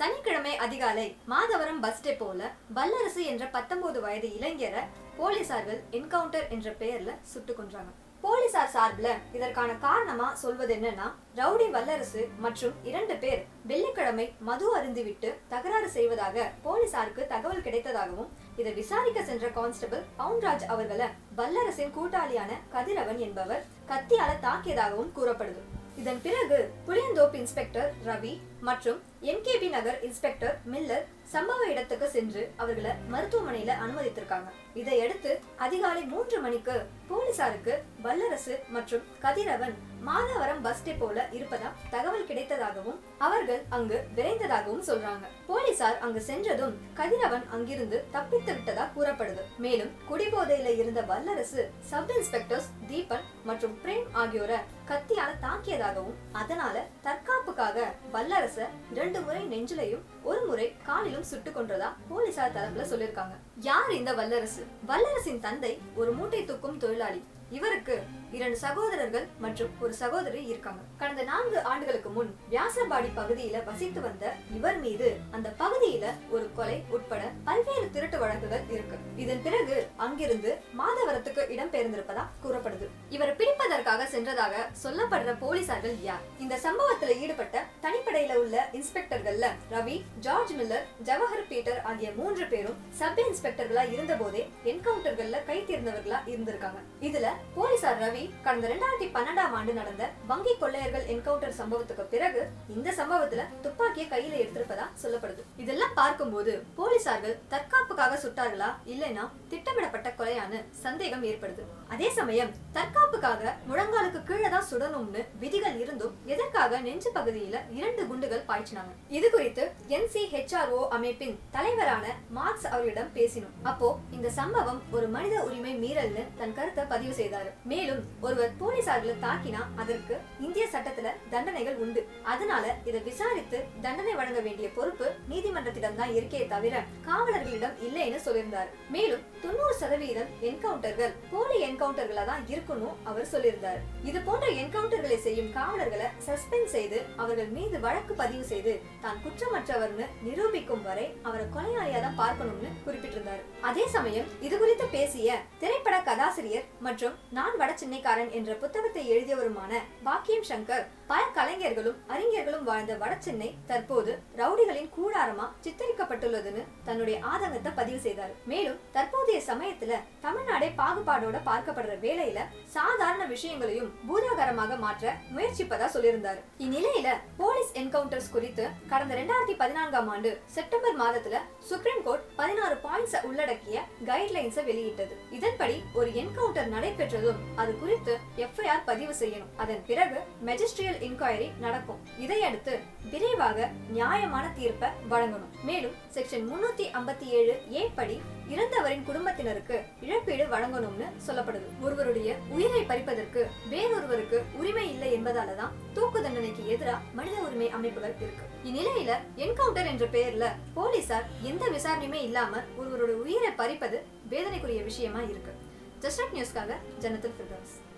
சனிக்கிழமை அதிகாலை மாதவரம் பஸ் டெப்போல வல்லரசு என்ற பத்தொன்பது வயது இளைஞரை போலீசார்கள் என்கவுண்டர் என்ற பெயர்ல சுட்டு கொன்றாங்க போலீசார் சார்பில் இதற்கான காரணமா சொல்வது என்னன்னா ரவுடி வல்லரசு மற்றும் இரண்டு பேர் வெள்ளிக்கிழமை மது அருந்திவிட்டு தகராறு செய்வதாக போலீசாருக்கு தகவல் கிடைத்ததாகவும் இதை விசாரிக்க சென்ற கான்ஸ்டபிள் பவுன்ராஜ் அவர்களை வல்லரசின் கூட்டாளியான கதிரவன் என்பவர் கத்தியால தாக்கியதாகவும் கூறப்படுது இதன் பிறகு புளியந்தோப்பு இன்ஸ்பெக்டர் ரவி மற்றும் எம்கேபி நகர் இன்ஸ்பெக்டர் மில்லர் சம்பவ இடத்துக்கு சென்று அவர்களை மருத்துவமனையில அனுமதித்திருக்காங்க இதையடுத்து அதிகாலை மூன்று மணிக்கு போலீசாருக்கு வல்லரசு மற்றும் கதிரவன் மாதவரம் பஸ் டெப்போல இருப்பதா தகவல் கிடைத்ததாகவும் அவர்கள் அங்கு விரைந்ததாகவும் சொல்றாங்க போலீசார் அங்கு சென்றதும் கதிரவன் அங்கிருந்து தப்பித்து விட்டதா கூறப்படுது மேலும் குடிபோதையில இருந்த வல்லரசு சப் இன்ஸ்பெக்டர்ஸ் தீபன் மற்றும் பிரேம் ஆகியோரை கத்தியால தாக்கியதாகவும் அதனால தற்காப்புக்காக வல்லரச இரண்டு முறை நெஞ்சிலையும் ஒரு முறை காலிலும் சுட்டு கொன்றதா போலீசார் தரப்புல சொல்லிருக்காங்க யார் இந்த வல்லரசு வல்லரசின் தந்தை ஒரு மூட்டை தூக்கும் தொழிலாளி இவருக்கு இரண்டு சகோதரர்கள் மற்றும் ஒரு சகோதரி இருக்காங்க கடந்த நான்கு ஆண்டுகளுக்கு முன் வியாசர்பாடி பகுதியில வசித்து வந்த இவர் மீது அந்த பகுதியில ஒரு கொலை உட்பட பல்வேறு திருட்டு வழக்குகள் இருக்கு இதன் பிறகு அங்கிருந்து மாதவரத்துக்கு இடம்பெயர்ந்திருப்பதா கூறப்படுது இவரை பிடிப்பதற்காக சென்றதாக சொல்லப்படுற போலீசார்கள் யார் இந்த சம்பவத்துல ஈடுபட்ட தனிப்படையில உள்ள இன்ஸ்பெக்டர்கள்ல Ravi George Miller Jawahar Peter ஆகிய மூன்று பேரும் சப் இன்ஸ்பெக்டர்களா இருந்த போதே என்கவுண்டர்கள்ல கை தேர்ந்தவர்களா இருந்திருக்காங்க இதுல போலீசார் ரவி கடந்த ரெண்டாயிரத்தி பன்னெண்டாம் ஆண்டு நடந்த வங்கி கொள்ளையர்கள் என்கவுண்டர் சம்பவத்துக்கு பிறகு இந்த சம்பவத்துல துப்பாக்கியை கையில எடுத்திருப்பதா சொல்லப்படுது இதெல்லாம் பார்க்கும்போது போலீசார்கள் தற்காப்புக்காக சுட்டார்களா இல்லைன்னா திட்டமிடப்பட்ட கொலையான சந்தேகம் ஏற்படுது அதே சமயம் தற்காப்புக்காக முழங்காலுக்கு கீழே தான் சுடணும்னு விதிகள் இருந்தும் எதற்காக நெஞ்சு பகுதியில இரண்டு குண்டுகள் பாய்ச்சினாங்க இது குறித்து என்சிஹெச்ஆர்ஓ அமைப்பின் தலைவரான மார்க்ஸ் அவர்களிடம் பேசினோம் அப்போ இந்த சம்பவம் ஒரு மனித உரிமை மீறல்னு தன் கருத்தை பதிவு செய்தாரு மேலும் ஒருவர் போலீசார்களை தாக்கினா அதற்கு இந்திய சட்டத்துல தண்டனைகள் உண்டு அதனால இதை விசாரித்து தண்டனை வழங்க வேண்டிய பொறுப்பு நீதிமன்றத்திடம் தான் இருக்கே தவிர காவலர்களிடம் இல்லைன்னு சொல்லியிருந்தார் மேலும் தொண்ணூறு சதவீதம் என்கவுண்டர்கள் போலி என்கவுண்டர்களா தான் இருக்கணும் அவர் சொல்லியிருந்தார் இது போன்ற என்கவுண்டர்களை செய்யும் காவலர்களை சஸ்பெண்ட் செய்து அவர்கள் மீது வழக்கு பதிவு செய்து தான் குற்றமற்றவர்னு நிரூபிக்கும் வரை அவரை கொலையாளியா தான் பார்க்கணும்னு குறிப்பிட்டிருந்தார் அதே சமயம் இது குறித்து பேசிய திரைப்பட கதாசிரியர் மற்றும் நான் வட சென்னைக்காரன் என்ற புத்தகத்தை எழுதியவருமான பாக்கியம் சங்கர் பல கலைஞர்களும் அறிஞர்களும் வாழ்ந்த வடசென்னை தற்போது ரவுடிகளின் கூடாரமா சித்தரிக்கப்பட்டுள்ளதுன்னு தன்னுடைய ஆதங்கத்தை பதிவு செய்தார் மேலும் தற்போதைய சமயத்துல தமிழ்நாடே பாகுபாடோட பார்க்கப்படுற வேளையில சாதாரண விஷயங்களையும் பூதாகரமாக மாற்ற முயற்சிப்பதா சொல்லியிருந்தார் இந்நிலையில போலீஸ் என்கவுண்டர்ஸ் குறித்து கடந்த ரெண்டாயிரத்தி பதினான்காம் ஆண்டு செப்டம்பர் மாதத்துல சுப்ரீம் கோர்ட் பதினாறு பாயிண்ட்ஸ் உள்ளடக்கிய கைட்லைன்ஸை வெளியிட்டது இதன்படி ஒரு என்கவுண்டர் நடைபெற்றதும் அது குறித்து எஃப்ஐஆர் பதிவு செய்யணும் அதன் பிறகு மெஜிஸ்ட்ரியல் இன்கொயரி நடக்கும் இதையடுத்து விரைவாக நியாயமான தீர்ப்பை வழங்கணும் மேலும் செக்ஷன் முன்னூத்தி ஐம்பத்தி ஏழு ஏ படி இறந்தவரின் குடும்பத்தினருக்கு இழப்பீடு வழங்கணும்னு சொல்லப்படுது ஒருவருடைய உயிரை பறிப்பதற்கு வேறொருவருக்கு உரிமை இல்லை என்பதாலதான் தூக்கு தண்டனைக்கு எதிரா மனித உரிமை அமைப்புகள் இருக்கு இந்நிலையில என்கவுண்டர் என்ற பெயர்ல போலீசார் எந்த விசாரணையுமே இல்லாம ஒருவருடைய உயிரை பறிப்பது வேதனைக்குரிய விஷயமா இருக்கு ஜஸ்ட் நியூஸ்க்காக ஜனத்தல் ஃபிர்தௌஸ்